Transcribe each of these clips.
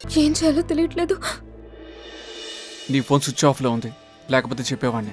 ఏం చేయాలో తెలియట్లేదు నీ ఫోన్ స్విచ్ ఆఫ్లో ఉంది లేకపోతే చెప్పేవాడిని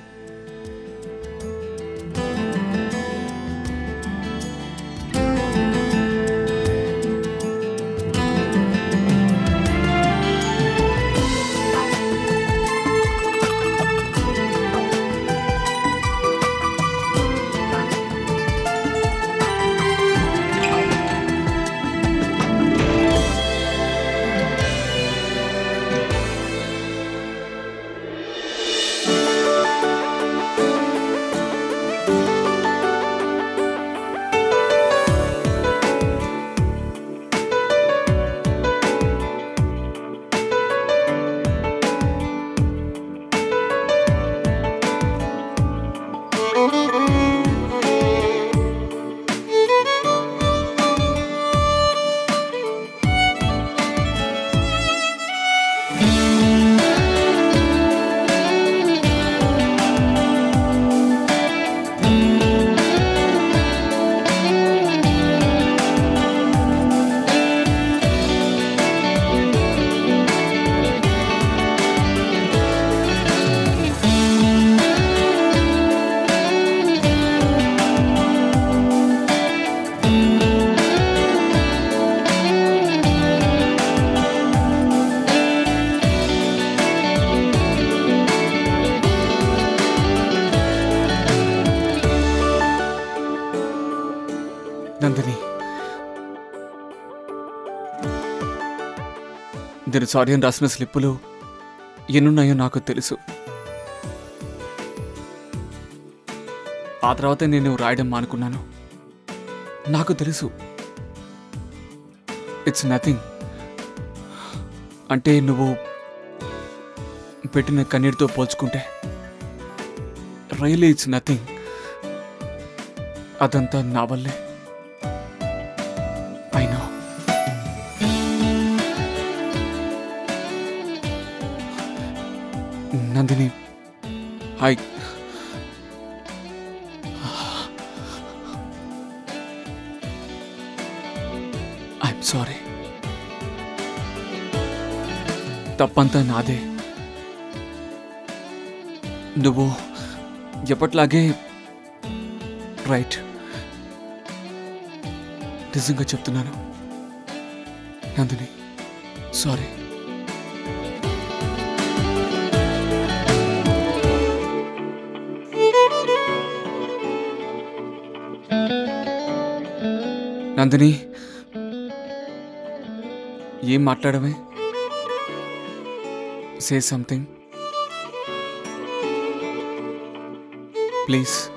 నందిని నేను సారీ అని రాసిన స్లిప్పులు ఎన్నున్నాయో నాకు తెలుసు ఆ తర్వాత నేను రాయడం మానుకున్నాను నాకు తెలుసు ఇట్స్ నథింగ్ అంటే నువ్వు పెట్టిన కన్నీటితో పోల్చుకుంటే రైలీ ఇట్స్ నథింగ్ అదంతా నా వల్లే I know Nandini hi I'm sorry తప్పంతా నాదే నువ్వు ఎప్పట్లాగే రైట్ నిజంగా చెప్తున్నాను నందిని సారీ నందిని ఏం మాట్లాడమే సే సంథింగ్ ప్లీజ్